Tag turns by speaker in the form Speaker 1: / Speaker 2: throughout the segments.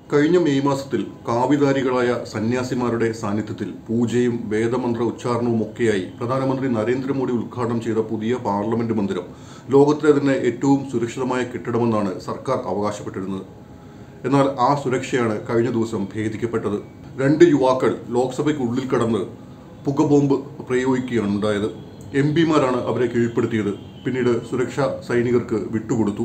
Speaker 1: കഴിഞ്ഞ മെയ് മാസത്തിൽ കാവിധാരികളായ സന്യാസിമാരുടെ സാന്നിധ്യത്തിൽ പൂജയും വേദമന്ത്ര ഉച്ചാരണവും ഒക്കെയായി പ്രധാനമന്ത്രി നരേന്ദ്രമോദി ഉദ്ഘാടനം ചെയ്ത പുതിയ പാർലമെന്റ് മന്ദിരം ലോകത്തിലെ തന്നെ ഏറ്റവും സുരക്ഷിതമായ കെട്ടിടമെന്നാണ് സർക്കാർ അവകാശപ്പെട്ടിരുന്നത് എന്നാൽ ആ സുരക്ഷയാണ് കഴിഞ്ഞ ദിവസം ഭേദിക്കപ്പെട്ടത് രണ്ട് യുവാക്കൾ ലോക്സഭയ്ക്കുള്ളിൽ കടന്ന് പുകബോംബ് പ്രയോഗിക്കുകയാണ് ഉണ്ടായത് എം പിമാരാണ് അവരെ കീഴ്പ്പെടുത്തിയത് പിന്നീട് സുരക്ഷാ സൈനികർക്ക് വിട്ടുകൊടുത്തു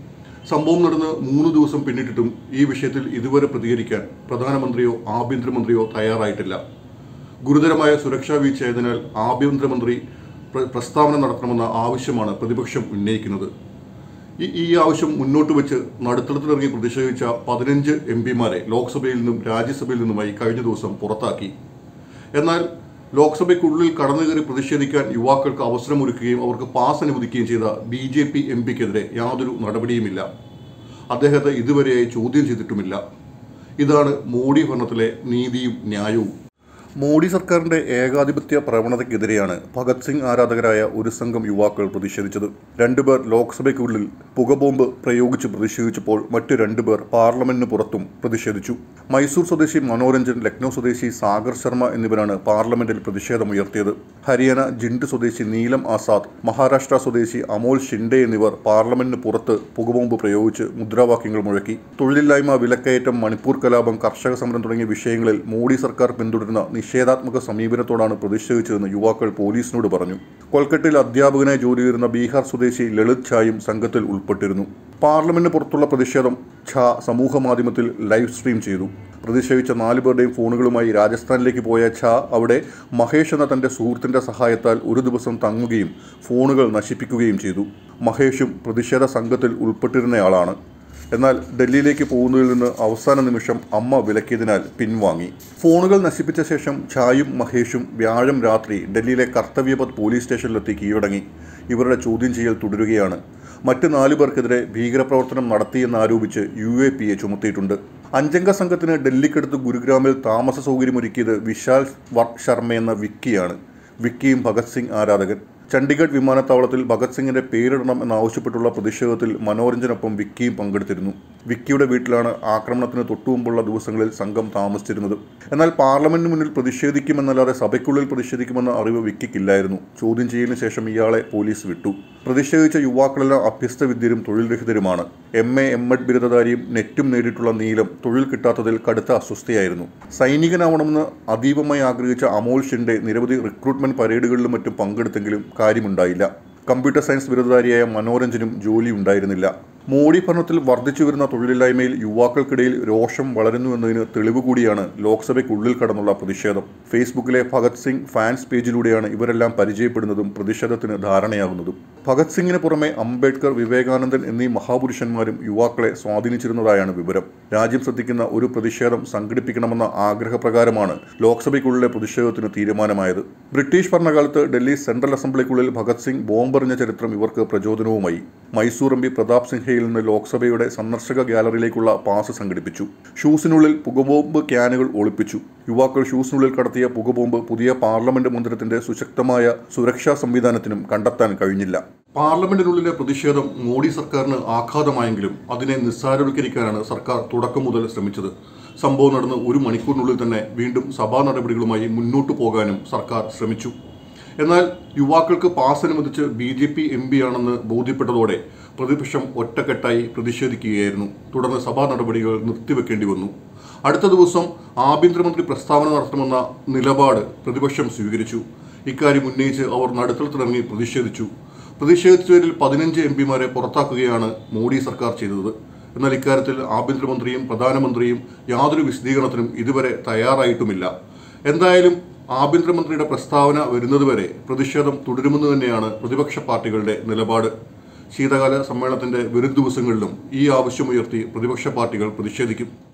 Speaker 1: സംഭവം നടന്ന് മൂന്ന് ദിവസം പിന്നിട്ടിട്ടും ഈ വിഷയത്തിൽ ഇതുവരെ പ്രതികരിക്കാൻ പ്രധാനമന്ത്രിയോ ആഭ്യന്തരമന്ത്രിയോ തയ്യാറായിട്ടില്ല ഗുരുതരമായ സുരക്ഷാ വീഴ്ചയായതിനാൽ ആഭ്യന്തരമന്ത്രി പ്ര- പ്രസ്താവന നടത്തണമെന്ന ആവശ്യമാണ് പ്രതിപക്ഷം ഉന്നയിക്കുന്നത് ഈ ഈ ആവശ്യം മുന്നോട്ട് വെച്ച് നടുത്തളത്തിലിറങ്ങി പ്രതിഷേധിച്ച പതിനഞ്ച് എം പിമാരെ ലോക്സഭയിൽ നിന്നും രാജ്യസഭയിൽ നിന്നുമായി കഴിഞ്ഞ ദിവസം പുറത്താക്കി എന്നാൽ ലോക്സഭയ്ക്കുള്ളിൽ കടന്നുകയറി പ്രതിഷേധിക്കാൻ യുവാക്കൾക്ക് അവസരമൊരുക്കുകയും അവർക്ക് പാസ് അനുവദിക്കുകയും ചെയ്ത ബി ജെ പി എം പിക്കെതിരെ യാതൊരു നടപടിയുമില്ല അദ്ദേഹത്തെ ഇതുവരെയായി ചോദ്യം ചെയ്തിട്ടുമില്ല ഇതാണ് മോഡി ഭരണത്തിലെ നീതിയും ന്യായവും മോഡി സർക്കാരിന്റെ ഏകാധിപത്യ പ്രവണതയ്ക്കെതിരെയാണ് ഭഗത് സിംഗ് ആരാധകരായ ഒരു സംഘം യുവാക്കൾ പ്രതിഷേധിച്ചത് രണ്ടുപേർ ലോക്സഭയ്ക്കുള്ളിൽ പുകബോംബ് പ്രയോഗിച്ച് പ്രതിഷേധിച്ചപ്പോൾ മറ്റു രണ്ടുപേർ പാർലമെന്റിന് പുറത്തും പ്രതിഷേധിച്ചു മൈസൂർ സ്വദേശി മനോരഞ്ജൻ ലക്നൌ സ്വദേശി സാഗർ ശർമ്മ എന്നിവരാണ് പാർലമെന്റിൽ പ്രതിഷേധമുയർത്തിയത് ഹരിയാന ജിൻഡ് സ്വദേശി നീലം ആസാദ് മഹാരാഷ്ട്ര സ്വദേശി അമോൽ ഷിൻഡെ എന്നിവർ പാർലമെന്റിന് പുറത്ത് പുകബോംബ് പ്രയോഗിച്ച് മുദ്രാവാക്യങ്ങൾ മുഴക്കി തൊഴിലില്ലായ്മ വിലക്കയറ്റം മണിപ്പൂർ കലാപം കർഷക സമരം തുടങ്ങിയ വിഷയങ്ങളിൽ മോഡി സർക്കാർ പിന്തുടരുന്ന നിഷേധാത്മക സമീപനത്തോടാണ് പ്രതിഷേധിച്ചതെന്ന് യുവാക്കൾ പോലീസിനോട് പറഞ്ഞു കൊൽക്കത്തയിൽ അധ്യാപകനായി ജോലി ചെയ്യുന്ന ബീഹാർ സ്വദേശി ലളിത് ഛായും സംഘത്തിൽ ഉൾപ്പെട്ടിരുന്നു പാർലമെന്റിന് പുറത്തുള്ള പ്രതിഷേധം ഛാ സമൂഹ മാധ്യമത്തിൽ ലൈവ് സ്ട്രീം ചെയ്തു പ്രതിഷേധിച്ച നാലു പേരുടെയും ഫോണുകളുമായി രാജസ്ഥാനിലേക്ക് പോയ ഛാ അവിടെ മഹേഷ് എന്ന തന്റെ സുഹൃത്തിന്റെ സഹായത്താൽ ഒരു ദിവസം തങ്ങുകയും ഫോണുകൾ നശിപ്പിക്കുകയും ചെയ്തു മഹേഷും പ്രതിഷേധ സംഘത്തിൽ ഉൾപ്പെട്ടിരുന്നയാളാണ് എന്നാൽ ഡൽഹിയിലേക്ക് പോകുന്നതിൽ നിന്ന് അവസാന നിമിഷം അമ്മ വിലക്കിയതിനാൽ പിൻവാങ്ങി ഫോണുകൾ നശിപ്പിച്ച ശേഷം ഛായും മഹേഷും വ്യാഴം രാത്രി ഡൽഹിയിലെ കർത്തവ്യപഥ് പോലീസ് സ്റ്റേഷനിലെത്തി കീഴടങ്ങി ഇവരുടെ ചോദ്യം ചെയ്യൽ തുടരുകയാണ് മറ്റ് നാലു പേർക്കെതിരെ ഭീകരപ്രവർത്തനം നടത്തിയെന്നാരോപിച്ച് യു എ പി എ ചുമത്തിയിട്ടുണ്ട് അഞ്ചംഗ സംഘത്തിന് ഡൽഹിക്കടുത്ത് ഗുരുഗ്രാമിൽ താമസ സൗകര്യമൊരുക്കിയത് വിശാൽ വർ ശർമ്മ എന്ന വിക്കിയാണ് വിക്കിയും ഭഗത് സിംഗ് ആരാധകൻ ചണ്ഡീഗഡ് വിമാനത്താവളത്തിൽ ഭഗത് സിംഗിന്റെ പേരിടണം എന്നാവശ്യപ്പെട്ടുള്ള പ്രതിഷേധത്തിൽ മനോരഞ്ജനൊപ്പം വിക്കിയും പങ്കെടുത്തിരുന്നു വിക്കിയുടെ വീട്ടിലാണ് ആക്രമണത്തിന് തൊട്ടുമുമ്പുള്ള ദിവസങ്ങളിൽ സംഘം താമസിച്ചിരുന്നത് എന്നാൽ പാർലമെന്റിന് മുന്നിൽ പ്രതിഷേധിക്കുമെന്നല്ലാതെ സഭയ്ക്കുള്ളിൽ പ്രതിഷേധിക്കുമെന്ന അറിവ് വിക്കിക്കില്ലായിരുന്നു ചോദ്യം ചെയ്യലിന് ശേഷം ഇയാളെ പോലീസ് വിട്ടു പ്രതിഷേധിച്ച യുവാക്കളെല്ലാം അഭ്യസ്തവിദ്യരും തൊഴിൽ രഹിതരുമാണ് എം എ എം എഡ് ബിരുദധാരിയും നെറ്റും നേടിയിട്ടുള്ള നീലം തൊഴിൽ കിട്ടാത്തതിൽ കടുത്ത അസ്വസ്ഥയായിരുന്നു സൈനികനാവണമെന്ന് അതീവമായി ആഗ്രഹിച്ച അമോൽ ഷിൻഡെ നിരവധി റിക്രൂട്ട്മെന്റ് പരേഡുകളിലും മറ്റും പങ്കെടുത്തെങ്കിലും കാര്യമുണ്ടായില്ല കമ്പ്യൂട്ടർ സയൻസ് ബിരുദധാരിയായ മനോരഞ്ജനും ജോലി ഉണ്ടായിരുന്നില്ല മോഡി ഭരണത്തിൽ വർദ്ധിച്ചു വരുന്ന തൊഴിലില്ലായ്മയിൽ യുവാക്കൾക്കിടയിൽ രോഷം വളരുന്നുവെന്നതിന് തെളിവ് കൂടിയാണ് ലോക്സഭയ്ക്കുള്ളിൽ കടന്നുള്ള പ്രതിഷേധം ഫേസ്ബുക്കിലെ ഭഗത് സിംഗ് ഫാൻസ് പേജിലൂടെയാണ് ഇവരെല്ലാം പരിചയപ്പെടുന്നതും പ്രതിഷേധത്തിന് ധാരണയാകുന്നതും ഭഗത് സിംഗിന് പുറമെ അംബേദ്കർ വിവേകാനന്ദൻ എന്നീ മഹാപുരുഷന്മാരും യുവാക്കളെ സ്വാധീനിച്ചിരുന്നതായാണ് വിവരം രാജ്യം ശ്രദ്ധിക്കുന്ന ഒരു പ്രതിഷേധം സംഘടിപ്പിക്കണമെന്ന ആഗ്രഹപ്രകാരമാണ് ലോക്സഭയ്ക്കുള്ളിലെ പ്രതിഷേധത്തിന് തീരുമാനമായത് ബ്രിട്ടീഷ് ഭരണകാലത്ത് ഡൽഹി സെൻട്രൽ അസംബ്ലിക്കുള്ളിൽ ഭഗത് സിംഗ് ബോംബെറിഞ്ഞ ചരിത്രം ഇവർക്ക് പ്രചോദനവുമായി മൈസൂർ എം പി പ്രതാപ് സിൻഹയിൽ നിന്ന് ലോക്സഭയുടെ സന്ദർശക ഗ്യാലറിയിലേക്കുള്ള പാസ് സംഘടിപ്പിച്ചു ഷൂസിനുള്ളിൽ പുകബോംബ് ക്യാനുകൾ ഒളിപ്പിച്ചു യുവാക്കൾ ഷൂസിനുള്ളിൽ കടത്തിയ പുകബോംബ് പുതിയ പാർലമെന്റ് മന്ദിരത്തിന്റെ സുശക്തമായ സുരക്ഷാ സംവിധാനത്തിനും കണ്ടെത്താൻ കഴിഞ്ഞില്ല പാർലമെന്റിനുള്ളിലെ പ്രതിഷേധം മോഡി സർക്കാരിന് ആഘാതമായെങ്കിലും അതിനെ നിസ്സാരവൽക്കരിക്കാനാണ് സർക്കാർ തുടക്കം മുതൽ ശ്രമിച്ചത് സംഭവം നടന്ന് ഒരു മണിക്കൂറിനുള്ളിൽ തന്നെ വീണ്ടും സഭാ നടപടികളുമായി മുന്നോട്ടു പോകാനും സർക്കാർ ശ്രമിച്ചു എന്നാൽ യുവാക്കൾക്ക് പാസ് അനുവദിച്ച് B J P M P ആണെന്ന് ബോധ്യപ്പെട്ടതോടെ പ്രതിപക്ഷം ഒറ്റക്കെട്ടായി പ്രതിഷേധിക്കുകയായിരുന്നു തുടർന്ന് സഭാ നടപടികൾ നിർത്തിവെക്കേണ്ടി വന്നു അടുത്ത ദിവസം ആഭ്യന്തരമന്ത്രി പ്രസ്താവന നടത്തണമെന്ന നിലപാട് പ്രതിപക്ഷം സ്വീകരിച്ചു ഇക്കാര്യം ഉന്നയിച്ച് അവർ നടുത്തളത്തിലിറങ്ങി പ്രതിഷേധിച്ചു പ്രതിഷേധിച്ചവരിൽ പതിനഞ്ച് എം പിമാരെ പുറത്താക്കുകയാണ് മോഡി സർക്കാർ ചെയ്തത് എന്നാൽ ഇക്കാര്യത്തിൽ ആഭ്യന്തരമന്ത്രിയും പ്രധാനമന്ത്രിയും യാതൊരു വിശദീകരണത്തിനും ഇതുവരെ തയ്യാറായിട്ടുമില്ല എന്തായാലും ആഭ്യന്തരമന്ത്രിയുടെ പ്രസ്താവന വരുന്നതുവരെ പ്രതിഷേധം തുടരുമെന്ന് തന്നെയാണ് പ്രതിപക്ഷ പാർട്ടികളുടെ നിലപാട് ശീതകാല സമ്മേളനത്തിന്റെ വരും ദിവസങ്ങളിലും ഈ ആവശ്യമുയർത്തി പ്രതിപക്ഷ പാർട്ടികൾ പ്രതിഷേധിക്കും